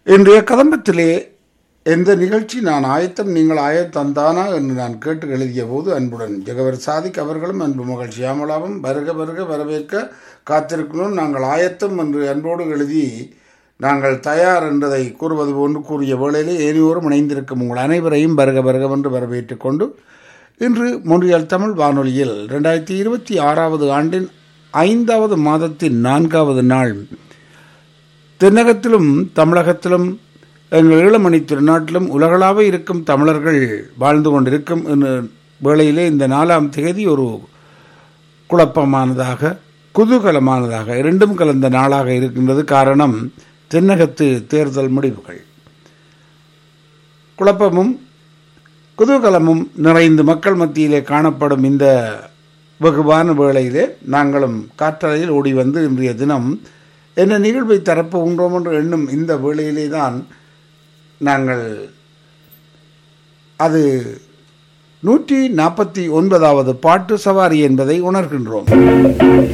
இன்றைய கதம்பத்திலே எந்த நிகழ்ச்சி நான் ஆயத்தம் நீங்கள் ஆயத்தம் தானா என்று நான் கேட்டு எழுதிய போது அன்புடன் ஜெகவர் சாதிக் அவர்களும் அன்பு மகள் சியாமலாவும் வருக வருக வரவேற்க காத்திருக்கணும் நாங்கள் ஆயத்தம் என்று அன்போடு எழுதி நாங்கள் தயார் என்றதை கூறுவது போன்று கூறிய வேளையிலே ஏனையோரும் இணைந்திருக்கும் உங்கள் அனைவரையும் வருக வருகவென்று வரவேற்றுக் கொண்டு இன்று மொழியால் தமிழ் வானொலியில் ரெண்டாயிரத்தி இருபத்தி ஆறாவது ஆண்டின் ஐந்தாவது மாதத்தின் நான்காவது நாள் தென்னகத்திலும் தமிழகத்திலும் எங்கள் ஈழமணி திருநாட்டிலும் உலகளாக இருக்கும் தமிழர்கள் வாழ்ந்து கொண்டிருக்கும் என்ற வேளையிலே இந்த நாலாம் தேதி ஒரு குழப்பமானதாக குதூகலமானதாக இரண்டும் கலந்த நாளாக இருக்கின்றது காரணம் தென்னகத்து தேர்தல் முடிவுகள் குழப்பமும் குதூகலமும் நிறைந்து மக்கள் மத்தியிலே காணப்படும் இந்த வெகுவான வேளையிலே நாங்களும் காற்றலையில் ஓடி வந்து இன்றைய தினம் என்ன நிகழ்வை தரப்போகின்றோம் என்று எண்ணும் இந்த வேளையிலே தான் நாங்கள் அது நூற்றி நாற்பத்தி ஒன்பதாவது பாட்டு சவாரி என்பதை உணர்கின்றோம்